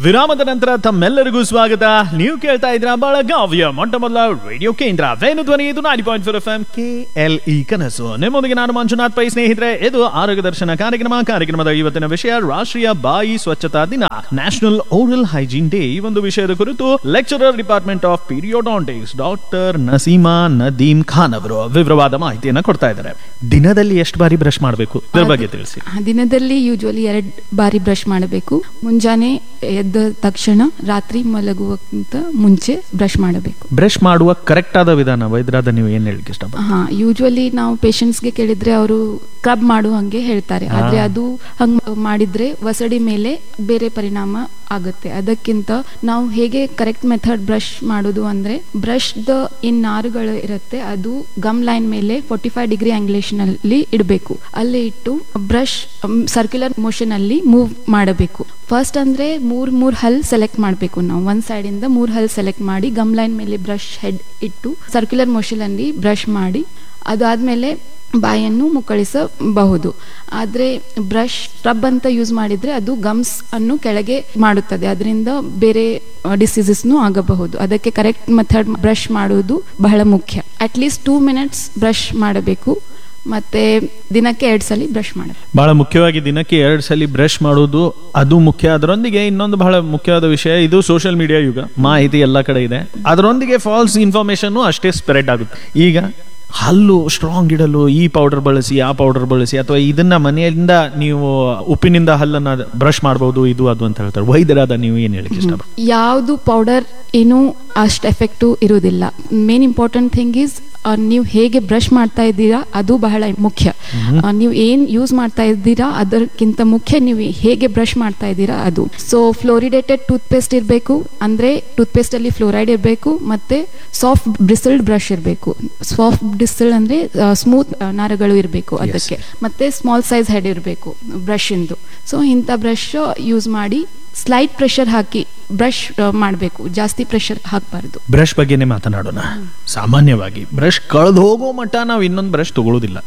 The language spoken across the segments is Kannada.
ವಿರಾಮದ ನಂತರ ತಮ್ಮೆಲ್ಲರಿಗೂ ಸ್ವಾಗತ ನೀವು ಕೇಳ್ತಾ ಇದ್ರ ಬೆಳಗಾವಿಯ ಮೊಟ್ಟ ಮೊದಲ ರೇಡಿಯೋ ಕೇಂದ್ರ ವೇಣು ಧ್ವನಿ ಇದು ninety point four F M K L E ಕನಸು ನಿಮ್ಮೊಂದಿಗೆ ನಾನು ಮಂಜುನಾಥ್ ಪೈ ಸ್ನೇಹಿತರೆ ಇದು ಆರೋಗ್ಯ ದರ್ಶನ ಕಾರ್ಯಕ್ರಮ ಕಾರ್ಯಕ್ರಮದ ಇವತ್ತಿನ ವಿಷಯ ರಾಷ್ಟ್ರೀಯ ಬಾಯಿ ಸ್ವಚ್ಛತಾ ದಿನ ನ್ಯಾಷನಲ್ ಓರಲ್ ಹೈಜೀನ್ ಡೇ ಈ ಒಂದು ವಿಷಯದ ಕುರಿತು lecturer department of periodontics doctor Naseema Nadeem Khan ಅವರು ವಿವರವಾದ ಮಾಹಿತಿಯನ್ನ ಕೊಡ್ತಾ ಇದ್ದಾರೆ ದಿನದಲ್ಲಿ ಎಷ್ಟು ಬಾರಿ ಬ್ರಷ್ ಮಾಡಬೇಕು ಇದ್ರ ಬಗ್ಗೆ ತಿಳಿಸಿ ಆ, ದಿನದಲ್ಲಿ ಯೂಶುವಲಿ ಎರಡು ಬಾರಿ ಬ್ರಷ್ ಮಾಡಬೇಕು ಮುಂಜಾನೆ ಎದ್ದ ತಕ್ಷಣ ರಾತ್ರಿ ಮಲಗುವಕ್ಕಿಂತ ಮುಂಚೆ ಬ್ರಷ್ ಮಾಡಬೇಕು ಬ್ರಷ್ ಮಾಡುವ ಕರೆಕ್ಟ್ ಆದ ವಿಧಾನ ವೈದ್ಯರಾದ ನೀವು ಏನ್ ಹೇಳಿಕ್ಕೆ ಇಷ್ಟಪಡ್ತೀರಾ ಹಾ ಯೂಶುವಲಿ ನಾವು ಪೇಷಂಟ್ಸ್ಗೆ ಕೇಳಿದ್ರೆ ಅವರು ಕ್ರಬ್ ಮಾಡು ಹಂಗೆ ಹೇಳ್ತಾರೆ ಆದ್ರೆ ಅದು ಹಂಗ್ ಮಾಡಿದ್ರೆ ವಸಡಿ ಮೇಲೆ ಬೇರೆ ಪರಿಣಾಮ ಆಗುತ್ತೆ ಅದಕ್ಕಿಂತ ನಾವು ಹೇಗೆ ಕರೆಕ್ಟ್ ಮೆಥಡ್ ಬ್ರಷ್ ಮಾಡೋದು ಅಂದ್ರೆ ಬ್ರಷ್ ದ ಏನ್ ನಾರುಗಳು ಇರುತ್ತೆ ಅದು ಗಮ್ ಲೈನ್ ಮೇಲೆ ಫೋರ್ಟಿ ಫೈವ್ ಡಿಗ್ರಿ ಆಂಗ್ಲೇಷನ್ ಅಲ್ಲಿ ಇಡಬೇಕು ಅಲ್ಲಿ ಇಟ್ಟು ಬ್ರಷ್ ಸರ್ಕ್ಯುಲರ್ ಮೋಷನ್ ಅಲ್ಲಿ ಮೂವ್ ಮಾಡಬೇಕು ಫಸ್ಟ್ ಅಂದ್ರೆ ಮೂರ್ ಮೂರ್ ಹಲ್ ಸೆಲೆಕ್ಟ್ ಮಾಡಬೇಕು ನಾವು ಒಂದ್ ಸೈಡ್ ಇಂದ ಮೂರ್ ಹಲ್ ಸೆಲೆಕ್ಟ್ ಮಾಡಿ ಗಮ್ ಲೈನ್ ಮೇಲೆ ಬ್ರಷ್ ಹೆಡ್ ಇಟ್ಟು ಸರ್ಕ್ಯುಲರ್ ಮೋಷನ್ ಅಲ್ಲಿ ಬ್ರಷ್ ಮಾಡಿ ಅದಾದ್ಮೇಲೆ ಬಾಯನ್ನು ಮುಕ್ಕಳಿಸಬಹುದು ಆದರೆ ಬ್ರಷ್ ರಬ್ ಅಂತ ಯೂಸ್ ಮಾಡಿದ್ರೆ ಅದು ಗಮ್ಸ್ ಅನ್ನು ಕೆಳಗೆ ಮಾಡುತ್ತದೆ ಅದರಿಂದ ಬೇರೆ ಡಿಸೀಸಸ್ನು ಆಗಬಹುದು ಅದಕ್ಕೆ ಕರೆಕ್ಟ್ ಮೆಥಡ್ ಬ್ರಷ್ ಮಾಡೋದು ಬಹಳ ಮುಖ್ಯ ಅಟ್ಲೀಸ್ಟ್ ಟೂ ಮಿನಿಟ್ಸ್ ಬ್ರಷ್ ಮಾಡಬೇಕು ಮತ್ತೆ ದಿನಕ್ಕೆ ಎರಡು ಸಲ ಬ್ರಷ್ ಮಾಡಬೇಕು ಬಹಳ ಮುಖ್ಯವಾಗಿ ದಿನಕ್ಕೆ ಎರಡು ಸಲ ಬ್ರಷ್ ಮಾಡೋದು ಅದು ಮುಖ್ಯ ಅದರೊಂದಿಗೆ ಇನ್ನೊಂದು ಬಹಳ ಮುಖ್ಯವಾದ ವಿಷಯ ಇದು ಸೋಷಿಯಲ್ ಮೀಡಿಯಾ ಯುಗ ಮಾಹಿತಿ ಎಲ್ಲ ಕಡೆ ಇದೆ ಅದರೊಂದಿಗೆ ಫಾಲ್ಸ್ ಇನ್ಫಾರ್ಮೇಶನ್ ಅಷ್ಟೇ ಸ್ಪ್ರೆಡ್ ಆಗುತ್ತೆ ಈಗ ಹಲ್ಲು ಸ್ಟ್ರಾಂಗ್ ಇಡಲು ಈ ಪೌಡರ್ ಬಳಸಿ ಆ ಪೌಡರ್ ಬಳಸಿ ಅಥವಾ ಇದನ್ನ ಮನೆಯಿಂದ ನೀವು ಉಪ್ಪಿನಿಂದ ಹಲ್ಲನ್ನ ಬ್ರಷ್ ಮಾಡಬಹುದು ಇದು ಅದು ಅಂತ ಹೇಳ್ತಾರೆ ವೈದ್ಯರಾದ ನೀವು ಏನ್ ಹೇಳಿಕ್ಕೆ ಇಷ್ಟ ಯಾವುದು ಪೌಡರ್ ಏನು ಅಷ್ಟು ಎಫೆಕ್ಟು ಇರುವುದಿಲ್ಲ ಮೇನ್ ಇಂಪಾರ್ಟೆಂಟ್ ಥಿಂಗ್ ಈಸ್ ನೀವು ಹೇಗೆ ಬ್ರಷ್ ಮಾಡ್ತಾ ಇದ್ದೀರಾ ಅದು ಬಹಳ ಮುಖ್ಯ ಆ, ನೀವು ಏನ್ ಯೂಸ್ ಮಾಡ್ತಾ ಇದ್ದೀರಾ ಅದಕ್ಕಿಂತ ಮುಖ್ಯ ನೀವು ಹೇಗೆ ಬ್ರಷ್ ಮಾಡ್ತಾ ಇದ್ದೀರಾ ಅದು ಸೊ ಫ್ಲೋರಿಡೇಟೆಡ್ ಟೂತ್ ಪೇಸ್ಟ್ ಇರಬೇಕು ಅಂದ್ರೆ ಟೂತ್ ಪೇಸ್ಟ್ ಅಲ್ಲಿ ಫ್ಲೋರೈಡ್ ಇರಬೇಕು ಮತ್ತೆ ಸಾಫ್ಟ್ ಬ್ರಿಸಲ್ಡ್ ಬ್ರಷ್ ಇರಬೇಕು ಸಾಫ್ಟ್ ಬ್ರಿಸಲ್ಡ್ ಅಂದ್ರೆ ಸ್ಮೂತ್ ನಾರುಗಳು ಇರಬೇಕು ಅದಕ್ಕೆ ಮತ್ತೆ ಸ್ಮಾಲ್ ಸೈಜ್ ಹೆಡ್ ಇರಬೇಕು ಬ್ರಷ್ ಇಂದು ಸೊ ಇಂಥ ಬ್ರಷ್ ಯೂಸ್ ಮಾಡಿ ಸ್ಲೈಟ್ ಪ್ರೆಷರ್ ಹಾಕಿ ಬ್ರಷ್ ಮಾಡಬೇಕು ಜಾಸ್ತಿ ಪ್ರೆಷರ್ ಹಾಕಬಾರ್ದು ಬ್ರಷ್ ಬಗ್ಗೆನೇ ಮಾತನಾಡೋಣ ಸಾಮಾನ್ಯವಾಗಿ ಬ್ರಷ್ ಕಳೆದು ಹೋಗೋ ಮಟ್ಟ ನಾವು ಇನ್ನೊಂದು ಬ್ರಷ್ ತಗೊಳ್ಳೋದಿಲ್ಲ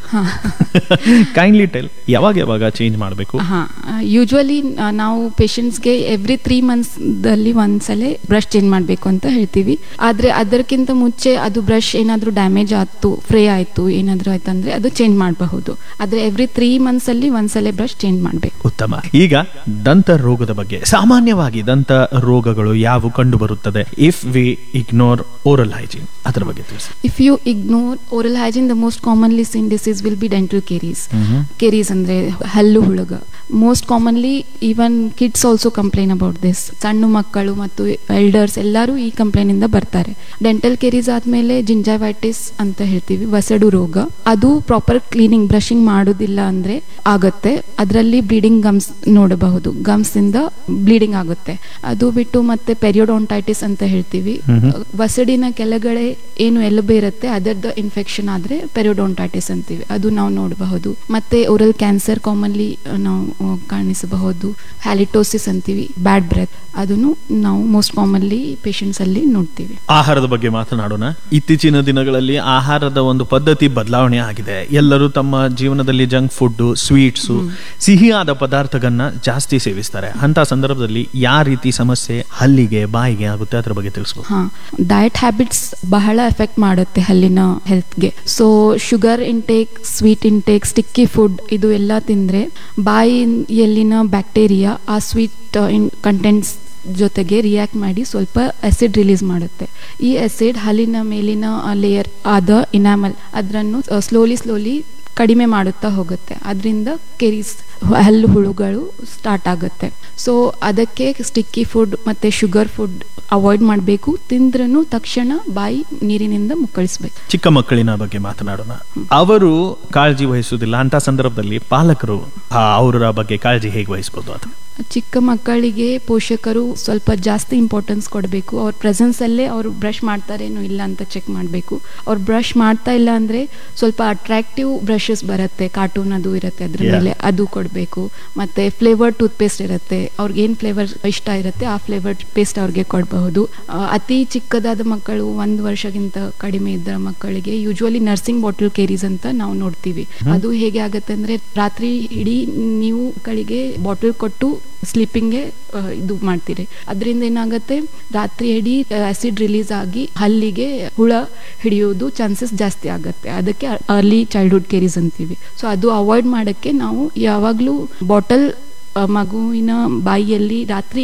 ಕೈಂಡ್ಲಿ ಟೆಲ್ ಯಾವಾಗ ಯಾವಾಗ ಚೇಂಜ್ ಮಾಡಬೇಕು ಹಾ ಯೂಶ್ವಲಿ ನಾವು ಪೇಷಂಟ್ಸ್ಗೆ ಎವ್ರಿ ತ್ರೀ ಮಂತ್ಸ್ದಲ್ಲಿ ಒಂದ್ಸಲ ಬ್ರಷ್ ಚೇಂಜ್ ಮಾಡಬೇಕು ಅಂತ ಹೇಳ್ತೀವಿ ಆದ್ರೆ ಅದಕ್ಕಿಂತ ಮುಂಚೆ ಅದು ಬ್ರಷ್ ಏನಾದರೂ ಡ್ಯಾಮೇಜ್ ಆಯ್ತು ಫ್ರೇ ಆಯ್ತು ಏನಾದರೂ ಆಯ್ತು ಅಂದ್ರೆ ಅದು ಚೇಂಜ್ ಮಾಡಬಹುದು ಆದ್ರೆ ಎವ್ರಿ ತ್ರೀ ಮಂತ್ಸ್ ಅಲ್ಲಿ ಒಂದ್ಸಲ ಬ್ರಷ್ ಚೇಂಜ್ ಮಾಡಬೇಕು ಉತ್ತಮ ಈಗ ದಂತ ರೋಗದ ಬಗ್ಗೆ ಸಾಮಾನ್ಯವಾಗಿ ದಂತ ರೋಗಗಳು ಯಾವ ಕಂಡು ಬರುತ್ತದೆ if we ignore oral hygiene ಅದರ ಬಗ್ಗೆ ತಿಳಿಸಿ if you ignore oral hygiene the most commonly seen disease will be dental caries caries ಅಂದ್ರೆ ಹಲ್ಲು ಹುಳುಗ most commonly even kids also complain about this ಸಣ್ಣ ಮಕ್ಕಳು ಮತ್ತು ಎಲ್ಡರ್ಸ್ ಎಲ್ಲರೂ ಈ ಕಂಪ್ಲೇನ್ ಇಂದ ಬರ್ತಾರೆ ಡೆಂಟಲ್ ಕೇರೀಸ್ ಆದ್ಮೇಲೆ ಜಿಂಜಾವೈಟಿಸ್ ಅಂತ ಹೇಳ್ತೀವಿ ವಸಡು ರೋಗ ಅದು ಪ್ರಾಪರ್ ಕ್ಲೀನಿಂಗ್ ಬ್ರಷಿಂಗ್ ಮಾಡೋದಿಲ್ಲ ಅಂದ್ರೆ ಆಗತ್ತೆ ಅದರಲ್ಲಿ ಬ್ಲೀಡಿಂಗ್ ಗಮ್ಸ್ ನೋಡಬಹುದು ಗಮ್ಸ್ ಇಂದ ಬ್ಲೀಡಿಂಗ್ ಆಗುತ್ತೆ ಅದು ಬಿಟ್ಟು ಮತ್ತೆ ಪೆರಿಯೋಡಾಂಟೈಟಿಸ್ ಅಂತ ಹೇಳ್ತೀವಿ ವಸಡಿನ ಕೆಳಗಡೆ ಏನು ಎಲುಬೆ ಇರುತ್ತೆ ಅದರದ್ದು ಇನ್ಫೆಕ್ಷನ್ ಆದ್ರೆ ಪೆರಿಯೋಡಾಂಟೈಟಿಸ್ ಅಂತೀವಿ ಅದು ನಾವು ನೋಡಬಹುದು ಮತ್ತೆ ಓರಲ್ ಕ್ಯಾನ್ಸರ್ ಕಾಮನ್ಲಿ ನಾವು ಆ, ಕಾಣಿಸಬಹುದು ಹ್ಯಾಲಿಟೋಸಿಸ್ ಅಂತೀವಿ ಬ್ಯಾಡ್ ಬ್ರೆತ್ ಅದನ್ನು ನಾವು ಮೋಸ್ಟ್ ಕಾಮನ್ಲಿ ಪೇಷಂಟ್ಸ್ ಅಲ್ಲಿ ನೋಡ್ತೀವಿ ಆಹಾರದ ಬಗ್ಗೆ ಮಾತನಾಡೋಣ ಇತ್ತೀಚಿನ ದಿನಗಳಲ್ಲಿ ಆಹಾರದ ಒಂದು ಪದ್ಧತಿ ಬದಲಾವಣೆ ಆಗಿದೆ ಎಲ್ಲರೂ ತಮ್ಮ ಜೀವನದಲ್ಲಿ ಜಂಕ್ ಫುಡ್ ಸ್ವೀಟ್ಸ್ ಸಿಹಿಯಾದ ಪದಾರ್ಥಗಳನ್ನ ಜಾಸ್ತಿ ಸೇವಿಸ್ತಾರೆ ಅಂತ ಸಂದರ್ಭದಲ್ಲಿ ಯಾವ ರೀತಿ ಸಮಸ್ಯೆ ಹಲ್ಲಿಗೆ ಬಾಯಿಗೆ ಆಗುತ್ತೆ ಅದರ ಬಗ್ಗೆ ತಿಳಿಸ್ಬೋದು ಹಾ ಡಯಟ್ ಹ್ಯಾಬಿಟ್ಸ್ ಬಹಳ ಎಫೆಕ್ಟ್ ಮಾಡುತ್ತೆ ಹಲ್ಲಿನ ಹೆಲ್ತ್ಗೆ so sugar intake sweet intake sticky food ಇದು ಎಲ್ಲ ತಿಂದ್ರೆ ಬಾಯಿಯಲ್ಲಿನ ಬ್ಯಾಕ್ಟೀರಿಯಾ ಆ ಸ್ವೀಟ್ ಕಂಟೆಂಟ್ಸ್ ಜೊತೆಗೆ ರಿಯಾಕ್ಟ್ ಮಾಡಿ ಸ್ವಲ್ಪ ಆಸಿಡ್ ರಿಲೀಸ್ ಮಾಡುತ್ತೆ ಈ ಆಸಿಡ್ ಹಲ್ಲಿನ ಮೇಲಿನ ಲೇಯರ್ ಆದ ಇನಾಮಲ್ ಅದನ್ನು ಸ್ಲೋಲಿ ಸ್ಲೋಲಿ ಕಡಿಮೆ ಮಾಡುತ್ತಾ ಹೋಗುತ್ತೆ ಅದರಿಂದ ಕೆರೀಸ್ ಹಲ್ಲು ಹುಳುಗಳು ಸ್ಟಾರ್ಟ್ ಆಗುತ್ತೆ ಸೊ ಅದಕ್ಕೆ ಸ್ಟಿಕ್ಕಿ ಫುಡ್ ಮತ್ತೆ ಶುಗರ್ ಫುಡ್ ಅವಾಯ್ಡ್ ಮಾಡಬೇಕು ತಿಂದ್ರೂ ತಕ್ಷಣ ಬಾಯಿ ನೀರಿನಿಂದ ಮುಕ್ಕಳಿಸ್ಬೇಕು ಚಿಕ್ಕ ಮಕ್ಕಳಿನ ಬಗ್ಗೆ ಮಾತನಾಡೋಣ ಅವರು ಕಾಳಜಿ ವಹಿಸುವುದಿಲ್ಲ ಅಂತ ಸಂದರ್ಭದಲ್ಲಿ ಪಾಲಕರು ಆ, ಅವರ ಬಗ್ಗೆ ಕಾಳಜಿ ಹೇಗೆ ವಹಿಸಬಹುದು ಅದು ಚಿಕ್ಕ ಮಕ್ಕಳಿಗೆ ಪೋಷಕರು ಸ್ವಲ್ಪ ಜಾಸ್ತಿ ಇಂಪಾರ್ಟೆನ್ಸ್ ಕೊಡಬೇಕು ಅವ್ರ ಪ್ರೆಸೆನ್ಸ್ ಅಲ್ಲೇ ಅವರು ಬ್ರಷ್ ಮಾಡ್ತಾರೇನೋ ಇಲ್ಲ ಅಂತ ಚೆಕ್ ಮಾಡಬೇಕು ಅವ್ರು ಬ್ರಷ್ ಮಾಡ್ತಾ ಇಲ್ಲ ಅಂದ್ರೆ ಸ್ವಲ್ಪ ಅಟ್ರಾಕ್ಟಿವ್ ಬ್ರಷ್ ಬ್ರಷಸ್ ಬರುತ್ತೆ ಕಾರ್ಟೂನ್ ಅದು ಇರುತ್ತೆ ಅದ್ರ Yeah. ಮೇಲೆ ಅದು ಕೊಡಬೇಕು ಮತ್ತೆ ಫ್ಲೇವರ್ ಟೂತ್ ಪೇಸ್ಟ್ ಇರುತ್ತೆ ಅವ್ರಿಗೆ ಏನ್ ಫ್ಲೇವರ್ ಇಷ್ಟ ಇರುತ್ತೆ ಆ ಫ್ಲೇವರ್ ಪೇಸ್ಟ್ ಅವ್ರಿಗೆ ಕೊಡಬಹುದು ಅತಿ ಚಿಕ್ಕದಾದ ಮಕ್ಕಳು ಒಂದು ವರ್ಷಕ್ಕಿಂತ ಕಡಿಮೆ ಇದ್ದ ಮಕ್ಕಳಿಗೆ ಯೂಶುವಲಿ ನರ್ಸಿಂಗ್ ಬಾಟಲ್ ಕೇರೀಸ್ ಅಂತ ನಾವು ನೋಡ್ತೀವಿ ಅದು ಹೇಗೆ ಆಗುತ್ತೆ ಅಂದ್ರೆ ರಾತ್ರಿ ಇಡೀ ನೀವು ಮಕ್ಕಳಿಗೆ ಬಾಟಲ್ ಕೊಟ್ಟು ಸ್ಲೀಪಿಂಗ್ಗೆ ಇದು ಮಾಡ್ತೀರಿ ಅದರಿಂದ ಏನಾಗುತ್ತೆ ರಾತ್ರಿ ಇಡೀ ಆಸಿಡ್ ರಿಲೀಸ್ ಆಗಿ ಹಲ್ಲಿಗೆ ಹುಳ ಹಿಡಿಯೋದು ಚಾನ್ಸಸ್ ಜಾಸ್ತಿ ಆಗುತ್ತೆ ಅದಕ್ಕೆ ಅರ್ಲಿ ಚೈಲ್ಡ್ಹುಡ್ ಕೇರೀಸ್ ಅಂತೀವಿ ಸೊ ಅದು ಅವಾಯ್ಡ್ ಮಾಡೋಕ್ಕೆ ನಾವು ಯಾವಾಗಲೂ ಬಾಟಲ್ ಮಗುವಿನ ಬಾಯಿಯಲ್ಲಿ ರಾತ್ರಿ